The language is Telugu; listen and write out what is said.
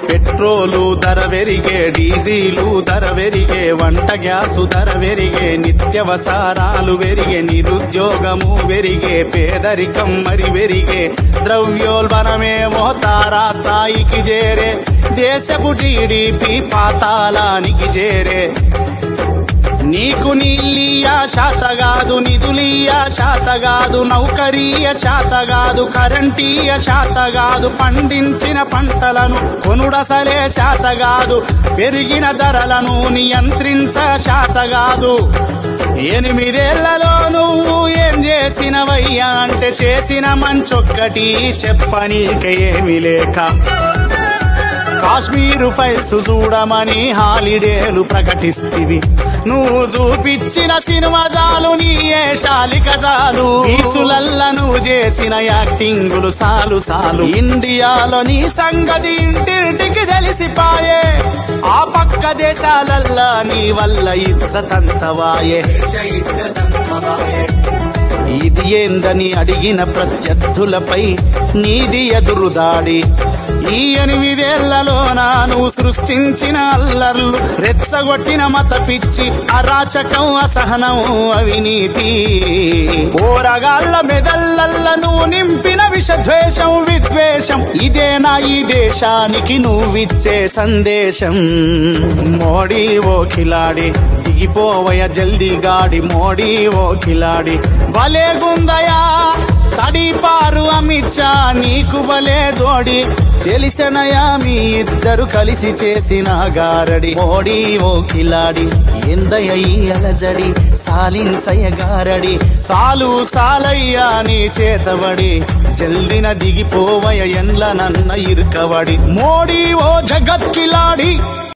పెట్రోలు ధర వెరిగే డీజిలు ధర వెరిగే వంట గ్యాసు ధర వెరిగే నిత్యవసారాలు వెరిగే నిరుద్యోగము వెరిగే పేదరికం మరి వెరిగే ద్రవ్యోల్బణమేమో తారా స్థాయికి చేరే దేశపు జీడిపి పాతాళానికి చేరే నీకు నీళ్ళియ శాతగాదు నిధులియ శాతగాదు నౌకరీయ శాతగాదు కరెంటీయ శాతగాదు పండించిన పంటలను కొనుడసలే శాతగాదు పెరిగిన ధరలను నియంత్రించ శాతగాదు ఎనిమిదేళ్లలో నువ్వు ఏం చేసినవయ్యా అంటే చేసిన మంచొక్కటి చెప్పనీక ఏమి లేక కాశ్మీరు ఫైల్స్ చూడమని హాలిడేలు ప్రకటిస్తివి నువ్వు చూపించిన సినిమా చాలు నీ శాలిక చాలు బీచులల్ల నువ్వు చేసిన యాక్టింగులు సాలు సాలు ఇండియాలో నీ సంగతి ఇంటింటికి తెలిసిపాయే ఆ పక్క దేశాలల్లా నీ వల్ల ఇచ్చతంతవాయే ఇది ఏందని అడిగిన ప్రత్యర్థులపై నీది ఎదురుదాడి ఈ ఎనిమిదేళ్లలో నాను సృష్టించిన అల్లర్లు రెచ్చగొట్టిన మత పిచ్చి అరాచకం అసహనం అవినీతి పోరగాళ్ళ మెదళ్ళల్ల నువ్వు నింపిన విషద్వేషం విద్వేషం ఇదేనా ఈ దేశానికి నువ్విచ్చే సందేశం మోడీ ఓ ఖిలాడి దిగిపోవయ జల్దీ గాడి మోడీ ఓ ఖిలాడి భలే గుందయా తడిపారు అమిత్ షా నీకు భలే జోడి తెలిసనయా మీ ఇద్దరు కలిసి చేసిన గారడి మోడీ ఓ కిలాడి ఎందయ్య ఈ అలజడి సాలించయ్య గారడి సాలు సాలయ్యా నీ చేతబడి జల్దిన దిగిపోవయ ఎండ్ల నన్న ఇరుకవడి మోడీ ఓ జగత్ కిలాడి